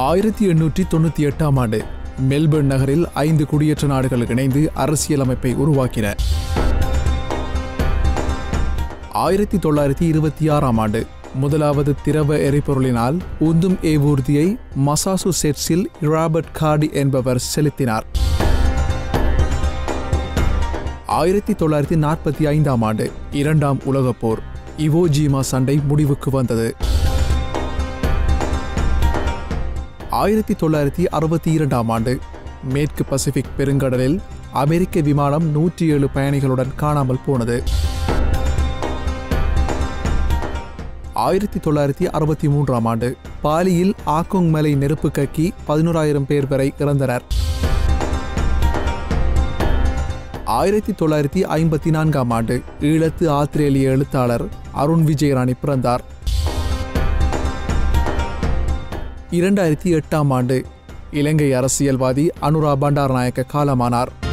ஆயிரத்தி எண்ணூற்றி தொண்ணூற்றி எட்டாம் ஆண்டு மெல்பர்ன் நகரில் ஐந்து குடியேற்ற நாடுகள் இணைந்து அரசியலமைப்பை உருவாக்கின ஆயிரத்தி தொள்ளாயிரத்தி இருபத்தி ஆறாம் ஆண்டு முதலாவது திரவ எரிபொருளினால் உந்தும் ஏவூர்தியை மசாசுசெட்ஸில் ராபர்ட் கார்டி என்பவர் செலுத்தினார் ஆயிரத்தி தொள்ளாயிரத்தி நாற்பத்தி ஐந்தாம் ஆண்டு இரண்டாம் உலகப் போர் இவோஜிமா சண்டை முடிவுக்கு வந்தது ஆயிரத்தி தொள்ளாயிரத்தி அறுபத்தி இரண்டாம் ஆண்டு மேற்கு பசிபிக் பெருங்கடலில் அமெரிக்க விமானம் நூற்றி ஏழு பயணிகளுடன் காணாமல் போனது ஆயிரத்தி தொள்ளாயிரத்தி அறுபத்தி மூன்றாம் ஆண்டு பாலியில் ஆக்கோங் மலை நெருப்பு கக்கி பதினோராயிரம் பேர் வரை இறந்தனர் ஆயிரத்தி தொள்ளாயிரத்தி ஐம்பத்தி நான்காம் ஆண்டு ஈழத்து ஆத்திரேலிய எழுத்தாளர் அருண் விஜயராணி பிறந்தார் இரண்டாயிரத்தி எட்டாம் ஆண்டு இலங்கை அரசியல்வாதி அனுரா பண்டாரநாயக்க காலமானார்